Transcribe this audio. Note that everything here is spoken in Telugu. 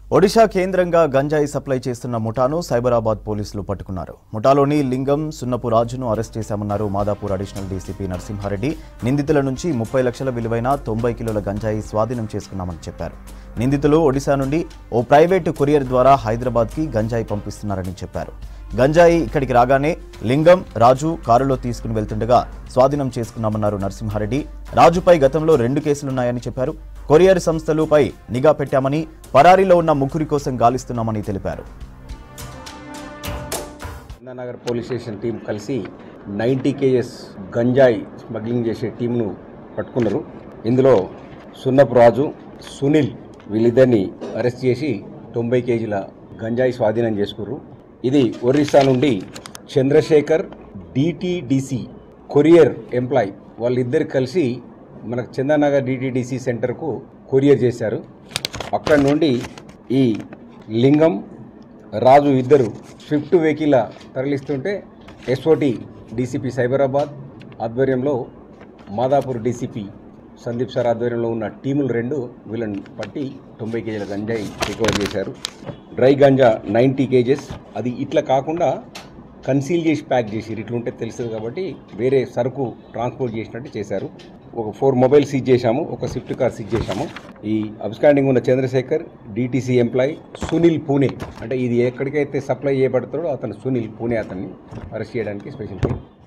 ఒడిశా కేంద్రంగా గంజాయి సప్లై చేస్తున్న ముఠాను సైబరాబాద్ పోలీసులు పట్టుకున్నారు ముఠాలోని లింగం సున్నపు రాజును అరెస్ట్ చేశామన్నారు మాదాపూర్ అడిషనల్ డీసీపీ నరసింహారెడ్డి నిందితుల నుంచి ముప్పై లక్షల విలువైన తొంభై కిలోల గంజాయి స్వాధీనం చేసుకున్నామని చెప్పారు నిందితులు ఒడిశా నుండి ఓ ప్రైవేటు కొరియర్ ద్వారా హైదరాబాద్కి గంజాయి పంపిస్తున్నారని చెప్పారు గంజాయి ఇక్కడికి రాగానే లింగం రాజు కారులో తీసుకుని వెళ్తుండగా స్వాధీనం చేసుకున్నామన్నారు నరసింహారెడ్డి రాజుపై గతంలో రెండు కేసులున్నాయని చెప్పారు కొరియర్ సంస్థలుపై నిఘా పెట్టామని పరారీలో ఉన్న ముగ్గురి కోసం గాలిస్తున్నామని తెలిపారు నగర్ పోలీస్ స్టేషన్ టీం కలిసి నైంటీ కేజెస్ గంజాయి స్మగ్లింగ్ చేసే టీంను పట్టుకున్నారు ఇందులో సున్నపు రాజు సునీల్ వీళ్ళిద్దరిని అరెస్ట్ చేసి తొంభై కేజీల గంజాయి స్వాధీనం చేసుకుర్రు ఇది ఒరిస్సా నుండి చంద్రశేఖర్ డిటిడిసి కొరియర్ ఎంప్లాయ్ వాళ్ళిద్దరు కలిసి మనకు చందానగర్ డిటిడిసి సెంటర్కు కొరియర్ చేశారు అక్కడి నుండి ఈ లింగం రాజు ఇద్దరు స్విఫ్ట్ వెహికల్ తరలిస్తుంటే ఎస్ఓటి డీసీపీ సైబరాబాద్ ఆధ్వర్యంలో మాదాపూర్ డీసీపీ సందీప్ సార్ ఆధ్వర్యంలో ఉన్న టీములు రెండు వీళ్ళని పట్టి తొంభై కేజీల గంజాయి రికవర్ చేశారు డ్రై గంజా నైంటీ కేజెస్ అది ఇట్లా కాకుండా కన్సీల్ చేసి ప్యాక్ చేసి ఇట్లా ఉంటే తెలుస్తుంది కాబట్టి వేరే సరుకు ట్రాన్స్పోర్ట్ చేసినట్టు చేశారు ఒక ఫోర్ మొబైల్ సీజ్ చేశాము ఒక స్విఫ్ట్ కార్ సీజ్ చేశాము ఈ అబ్స్టాండింగ్ ఉన్న చంద్రశేఖర్ డిటీసీ ఎంప్లాయ్ సునీల్ పూణే అంటే ఇది ఎక్కడికైతే సప్లై చేయబడతాడో అతను సునీల్ పూణే అతన్ని అరెస్ట్ చేయడానికి స్పెషల్ టీం